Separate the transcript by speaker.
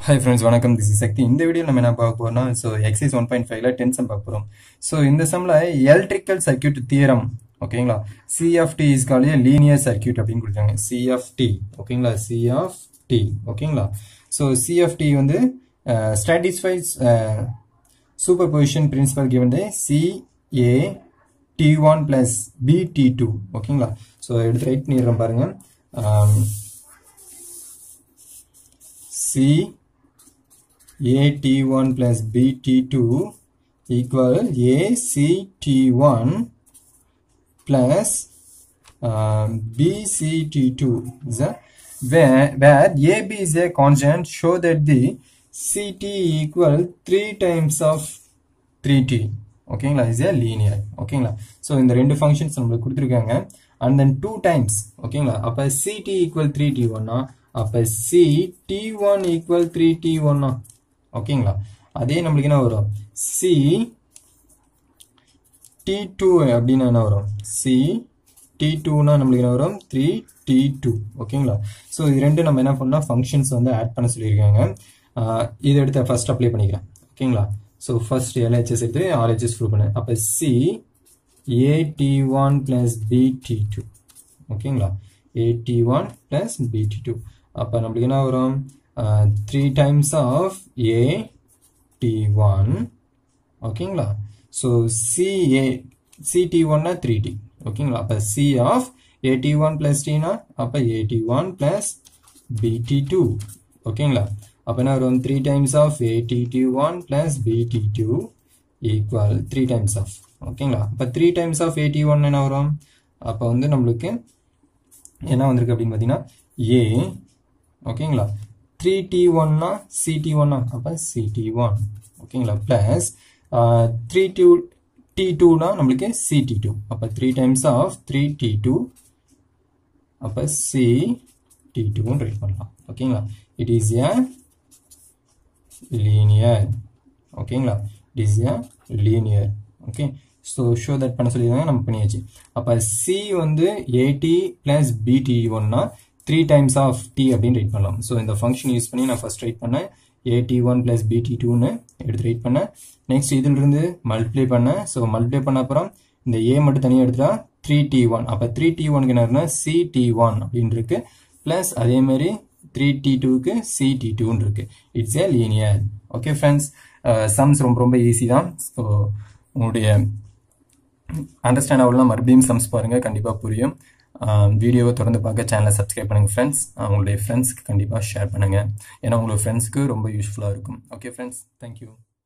Speaker 1: hi friends வணக்கம் this is Sakthi இந்த video நம்ம என்ன பார்க்க போறோம்னா ஸோ எக்ஸைஸ் ஒன் பாயிண்ட் ஃபைவ்ல டென் சம் பார்க்க போகிறோம் ஸோ இந்த சம்மில் எலக்ட்ரிக்கல் சர்க்கியூட் தியரம் ஓகேங்களா CFT is call linear circuit அப்படின்னு கொடுத்தாங்க சிஎஃப்டி ஓகேங்களா சிஎஃப்டி ஓகேங்களா ஸோ சிஎஃப்டி வந்து satisfies superposition principle given they C A T one plus B T two ஓகேங்களா ஸோ எடுத்து ரைட் பண்ணிடுறோம் பாருங்க C AT1 plus BT2 equal ACT1 plus um, BCT2 is a, where, where AB is a constant show that the CT equal 3 times of 3T ஓகேங்களா is a linear ஓகேங்களா so இந்த ரெண்டு functions நம்மளுக்கு கொடுத்துருக்காங்க and then two times ஓகேங்களா அப்போ CD equal three T ஒன்னா அப்போ C T one equal three T ஒன்னா ஓகேங்களா அதே நம்மளுக்கு என்ன வரும் சி டி டூ அப்படின்னு என்ன வரும் சி டி டூனா நம்மளுக்கு என்ன வரும் த்ரீ டி டூ ஓகேங்களா ஸோ இது ரெண்டு நம்ம என்ன பண்ணால் ஃபங்க்ஷன்ஸ் வந்து ஆட் பண்ண சொல்லியிருக்காங்க இதை எடுத்து ஃபர்ஸ்ட் அப்ளை பண்ணிக்கிறேன் ஓகேங்களா ஸோ ஃபர்ஸ்ட் எல்ஹெச்எஸ் எடுத்து ஆர்ஹெச்எஸ் ப்ரூவ் பண்ணேன் அப்போ C A T one plus B T two ஓகேங்களா A T one plus B T two அப்போ நம்மளுக்கு என்ன வரும் three times of A T one ஓகேங்களா ஸோ சிஏ சிடி ஒன்னா த்ரீ டி ஓகேங்களா அப்போ C of A T one plus டினா அப்போ A T one plus B T two ஓகேங்களா அப்போ என்ன வரும் three times of A T T one plus B T two equal three times of ஓகேங்களா அப்போ three times of A T one என்ன வரும் அப்போ வந்து நம்மளுக்கு என்ன வந்திருக்கு அப்படின்னு பார்த்தீங்கன்னா ஏ ஓகேங்களா த்ரீ டி ஒன்னா சிடி ஒன்னா அப்போ சிடி ஒன் ஓகேங்களா ப்ளஸ் த்ரீ டூ டி டூனா நம்மளுக்கு சிடி டூ அப்போ three times of three T two அப்போ சி டி டூன்னு ரைட் பண்ணலாம் ஓகேங்களா இட் இஸ் ஏ லீனியர் ஓகேங்களா it is a linear okay so show that பண்ண சொல்லியிருந்தாங்க நம்ம பண்ணியாச்சு அப்போ சி வந்து ஏடி பிளஸ் பிடி ஒன்னா த்ரீ டைம்ஸ் ஆஃப் டி அப்படின்னு ரைட் பண்ணலாம் ஸோ இந்த ஃபங்க்ஷன் யூஸ் பண்ணி நான் ஃபர்ஸ்ட் ரைட் பண்ணேன் ஏடி ஒன் பிளஸ் பிடி டூன்னு எடுத்து ரைட் பண்ணேன் நெக்ஸ்ட் இதிலிருந்து மல்டிப்ளை பண்ணேன் ஸோ மல்டிப்ளை பண்ண அப்புறம் இந்த ஏ மட்டும் தனியாக எடுத்துட்டா த்ரீ டி ஒன் அப்போ த்ரீ டி ஒனுக்கு என்ன சி டி ஒன் அப்படின்னு இருக்கு ப்ளஸ் அதே மாதிரி த்ரீ டி டூக்கு சி டி டூன்னு இருக்கு it's a linear okay friends sums ரொம்ப ரொம்ப ஈஸி தான் ஸோ உங்களுடைய அண்டர்ஸ்டாண்ட் ஆகலாம் மறுபடியும் சம்ஸ் பாருங்கள் கண்டிப்பாக புரியும் வீடியோவை தொடர்ந்து பார்க்க சேனலை சப்ஸ்கிரைப் பண்ணுங்கள் ஃப்ரெண்ட்ஸ் உங்களுடைய ஃப்ரெண்ட்ஸ்க்கு கண்டிப்பாக ஷேர் பண்ணுங்கள் ஏன்னா உங்களுடைய ஃப்ரெண்ட்ஸ்க்கு ரொம்ப யூஸ்ஃபுல்லாக இருக்கும் ஓகே ஃப்ரெண்ட்ஸ் தேங்க்யூ